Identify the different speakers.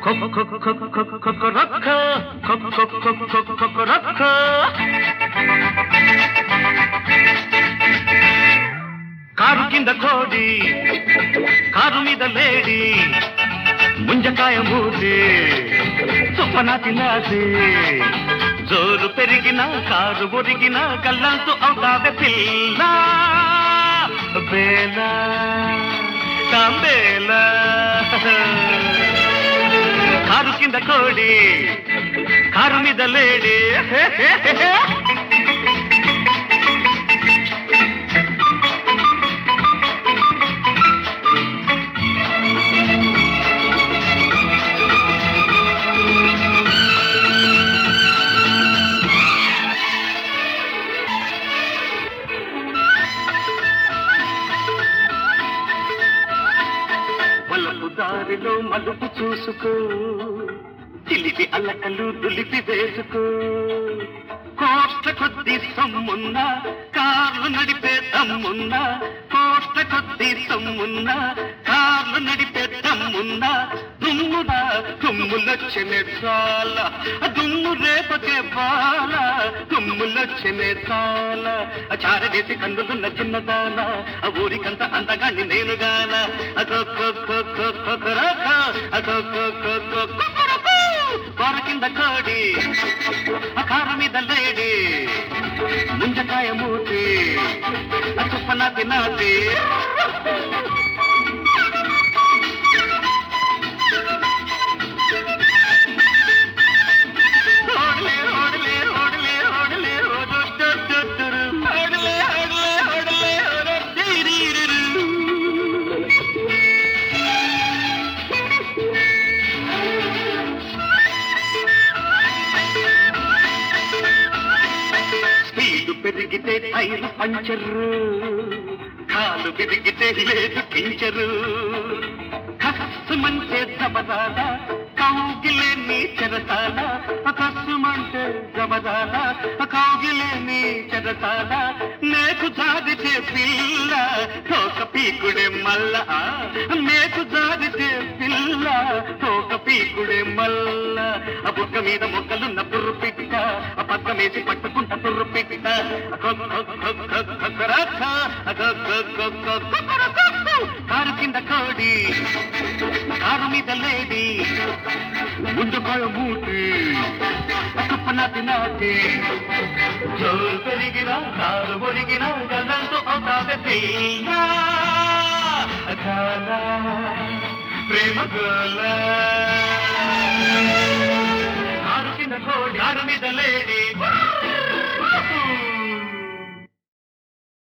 Speaker 1: కొక్కొక్కొక్కొక్కొక్కొక్కొరొక్క, కొక్కొక్కొక్కొక్కొక్కొరొక్క. Car కింద కోడి car మీద లేడి ముంజకాయ మూసి చుప్పనాటి నాసి జోరు పెరిగిన కారు ఒరిగిన కళ్ళంతు అవుతావే పిల్ల బేల తాంబేల కారు కింద కోడి కారు మీద లేడి వలపు దారిలో మలుపు చూసుకో చిలిపి అల్లకలు దులిపి వేసుకో కోట్ల కొద్ది సొమ్మున్న కార్లు నడిపే దమ్మున్న కోట్ల కొద్ది సొమ్మున్న కార్లు నడిపే దమ్మున్న దుమ్మున దుమ్ములొచ్చనే చాలా దుమ్ము రేపకే బాల దుమ్ములొచ్చనే చాలా చారవేసి కన్నులున్న చిన్నదాన ఆ ఊరికంత అందగాని నేనుగాన కూర కింద కోడి ఆ కార మీద లేడి ముంజకాయ మూతి ఆ చుప్పన తినాది ఓడలే ఓడలే ఓడలే ఓడలే ఓడొట్టొట్టొట్టొరు. ఓడలే ఓడలే ఓడలే ఓడొట్టిరిరిరు. స్పీడు పెరిగితే టైరు పంచరు కాలు పెరిగితే లేదు కించరు కస్సుమంటే జబదాల కౌగిలే నీ చెరసాల కస్సుమంటే జబదాల కౌగిలే నీ చెరసాల నేకు జారితే పిల్ల తోక పీకుడే మల్ల నేకు జారితే పిల్ల తోక పీకుడే మల్ల ఆ బుక్క మీద మొక్కలున్న పుర్రు పిట్ట ఆ పక్క వేసి పట్టుకుంట పుర్రు పిట్ట కారు కింద కోడి కారు మీద లేడి ముందుకాయ మూటి కప్పన తినాటి జోరు పెరిగిన కారు ఒరిగిన గల్లంతో అవుతావే పిల్ల గాల ప్రేమ గోల కారు కింద కోడి కారు మీద